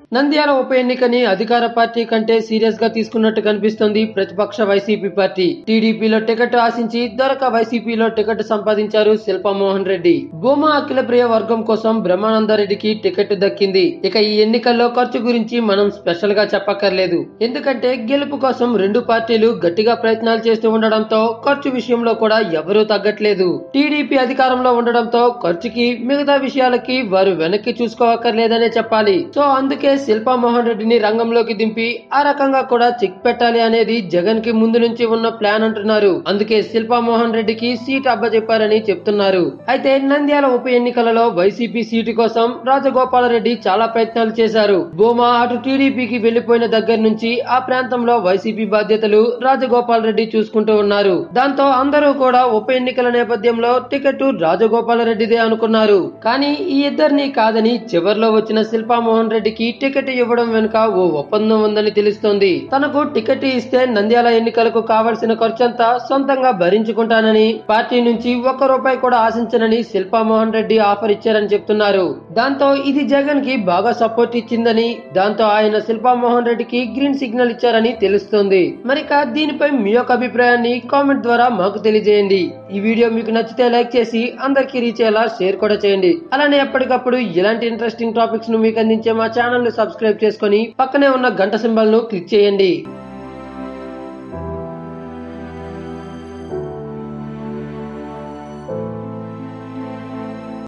నంద్యాల ఉప ఎన్నికని అధికార పార్టీ కంటే సీరియస్ గా తీసుకున్నట్టు కనిపిస్తోంది ప్రతిపక్ష వైసీపీ పార్టీ టీడీపీలో టికెట్ ఆశించి దొరక వైసీపీలో టికెట్ సంపాదించారు శిల్పమోహన్ రెడ్డి భూమా అఖిలప్రియ వర్గం కోసం బ్రహ్మానందరెడ్డికి టికెట్ దక్కింది ఇక ఈ ఎన్నికల్లో ఖర్చు గురించి మనం స్పెషల్ గా చెప్పక్కర్లేదు ఎందుకంటే గెలుపు కోసం రెండు పార్టీలు గట్టిగా ప్రయత్నాలు చేస్తూ ఉండడంతో ఖర్చు విషయంలో కూడా ఎవరూ తగ్గట్లేదు టీడీపీ అధికారంలో ఉండడంతో ఖర్చుకి మిగతా విషయాలకి వారు వెనక్కి చూసుకోవక్కర్లేదనే చెప్పాలి సో అందుకే శిల్పా మోహన్ రెడ్డిని రంగంలోకి దింపి ఆ రకంగా కూడా చెక్ పెట్టాలి అనేది జగన్ కి ముందు నుంచి ఉన్న ప్లాన్ అంటున్నారు అందుకే శిల్పా మోహన్ రెడ్డికి సీట్ అబ్బజెప్పారని చెప్తున్నారు అయితే నంద్యాల ఉప ఎన్నికలలో వైసీపీ సీటు కోసం రాజగోపాల్ రెడ్డి చాలా ప్రయత్నాలు చేశారు భూమా అటు టీడీపీకి వెళ్లిపోయిన దగ్గర నుంచి ఆ ప్రాంతంలో వైసీపీ బాధ్యతలు రాజగోపాల్ రెడ్డి చూసుకుంటూ ఉన్నారు దాంతో అందరూ కూడా ఉప ఎన్నికల నేపథ్యంలో టికెట్ రాజగోపాల్ రెడ్డిదే అనుకున్నారు కానీ ఈ ఇద్దరిని కాదని చివర్లో వచ్చిన శిల్పా మోహన్ రెడ్డికి టికెట్ ఇవ్వడం వెనుక ఓ ఒప్పందం ఉందని తెలుస్తోంది తనకు టికెట్ ఇస్తే నంద్యాల ఎన్నికలకు కావలసిన ఖర్చంతా సొంతంగా భరించుకుంటానని పార్టీ నుంచి ఒక్క రూపాయి కూడా ఆశించనని శిల్పా మోహన్ రెడ్డి ఆఫర్ ఇచ్చారని చెప్తున్నారు దాంతో ఇది జగన్ కి బాగా సపోర్ట్ ఇచ్చిందని దాంతో ఆయన శిల్పా మోహన్ రెడ్డికి గ్రీన్ సిగ్నల్ ఇచ్చారని తెలుస్తోంది మరిక దీనిపై మీ యొక్క అభిప్రాయాన్ని కామెంట్ ద్వారా మాకు తెలియజేయండి ఈ వీడియో మీకు నచ్చితే లైక్ చేసి అందరికీ రీచ్ అయ్యేలా షేర్ కూడా చేయండి అలానే ఎప్పటికప్పుడు ఇలాంటి ఇంట్రెస్టింగ్ టాపిక్స్ ను మీకు అందించే మా ఛానల్ ను సబ్స్క్రైబ్ చేసుకొని పక్కనే ఉన్న గంట సింబల్ ను క్లిక్ చేయండి